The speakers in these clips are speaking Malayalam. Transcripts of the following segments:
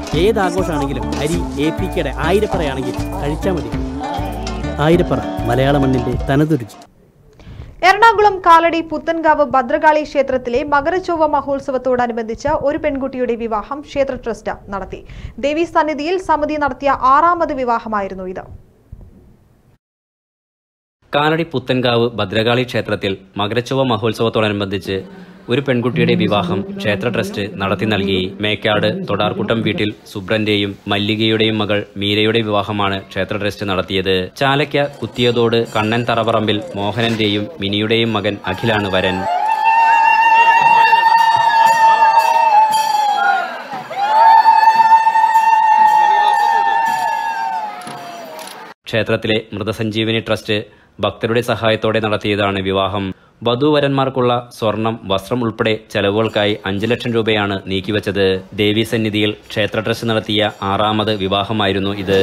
ഏത് ആഘോഷമാണെങ്കിലും അരി എ പി കെയുടെ ആയിരപ്പറയാണെങ്കിൽ കഴിച്ചാൽ മതി ആയിരപ്പറ മലയാള മണ്ണിന്റെ തനതുരുചി എറണാകുളം കാലടി പുത്തൻകാവ് ഭദ്രകാളി ക്ഷേത്രത്തിലെ മകരച്ചൊവ്വ മഹോത്സവത്തോടനുബന്ധിച്ച് ഒരു പെൺകുട്ടിയുടെ വിവാഹം ക്ഷേത്ര ട്രസ്റ്റ് നടത്തി ദേവീ സന്നിധിയിൽ സമിതി നടത്തിയ ആറാമത് വിവാഹമായിരുന്നു ഇത് കാലടി പുത്തൻകാവ് ഭദ്രകാളി ക്ഷേത്രത്തിൽ മകരച്ചൊവ്വ മഹോത്സവത്തോടനുബന്ധിച്ച് ഒരു പെൺകുട്ടിയുടെ വിവാഹം ക്ഷേത്ര ട്രസ്റ്റ് നടത്തി നൽകി മേക്കാട് തൊടാർക്കുട്ടം വീട്ടിൽ സുബ്രന്റെയും മല്ലികയുടെയും മകൾ മീരയുടെ വിവാഹമാണ് ക്ഷേത്ര ട്രസ്റ്റ് നടത്തിയത് ചാലയ്ക്ക കുത്തിയതോട് കണ്ണൻ തറപറമ്പിൽ മോഹനന്റെയും മിനിയുടെയും മകൻ അഖിലാണ് വരൻ ക്ഷേത്രത്തിലെ മൃതസഞ്ജീവനി ട്രസ്റ്റ് ഭക്തരുടെ സഹായത്തോടെ നടത്തിയതാണ് വിവാഹം വധൂവരന്മാർക്കുള്ള സ്വർണം വസ്ത്രം ഉൾപ്പെടെ ചെലവുകൾക്കായി അഞ്ചു ലക്ഷം രൂപയാണ് നീക്കിവച്ചത് ദേവീസന്നിധിയിൽ ക്ഷേത്ര ട്രസ്റ്റ് നടത്തിയ ആറാമത് വിവാഹമായിരുന്നു ഇത്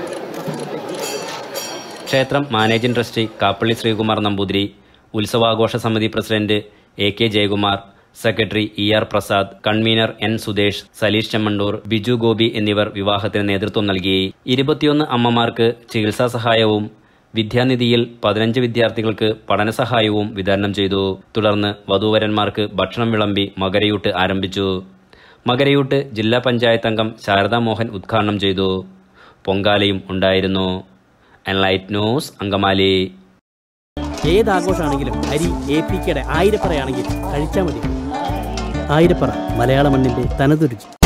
ക്ഷേത്രം മാനേജിംഗ് ട്രസ്റ്റി കാപ്പള്ളി ശ്രീകുമാർ നമ്പൂതിരി ഉത്സവാഘോഷ സമിതി president A K Jayakumar secretary E R Prasad convener N Sudesh Saleesh Chemmandoor Biju Gopi എന്നിവർ വിവാഹത്തിന് നേതൃത്വം നൽകി ഇരുപത്തിയൊന്ന് അമ്മമാർക്ക് ചികിത്സാ സഹായവും വിദ്യാനിധിയിൽ പതിനഞ്ച് വിദ്യാർത്ഥികൾക്ക് പഠനസഹായവും വിതരണം ചെയ്തു തുടർന്ന് വധൂവരന്മാർക്ക് ഭക്ഷണം വിളമ്പി മകരയൂട്ട് ആരംഭിച്ചു മകരയൂട്ട് ജില്ലാ പഞ്ചായത്ത് അംഗം ശാരദാ മോഹൻ ഉദ്ഘാടനം ചെയ്തു പൊങ്കാലയും ഉണ്ടായിരുന്നു എൻലൈറ്റ് ന്യൂസ് അങ്കമാലി ഏത് ആഘോഷമാണെങ്കിലും അരി എ പി കെയുടെ ആയിരപ്പറയാണെങ്കിൽ കഴിച്ചാൽ മതി ആയിരപ്പറ മലയാള മണ്ണിന്റെ തനതുരുചി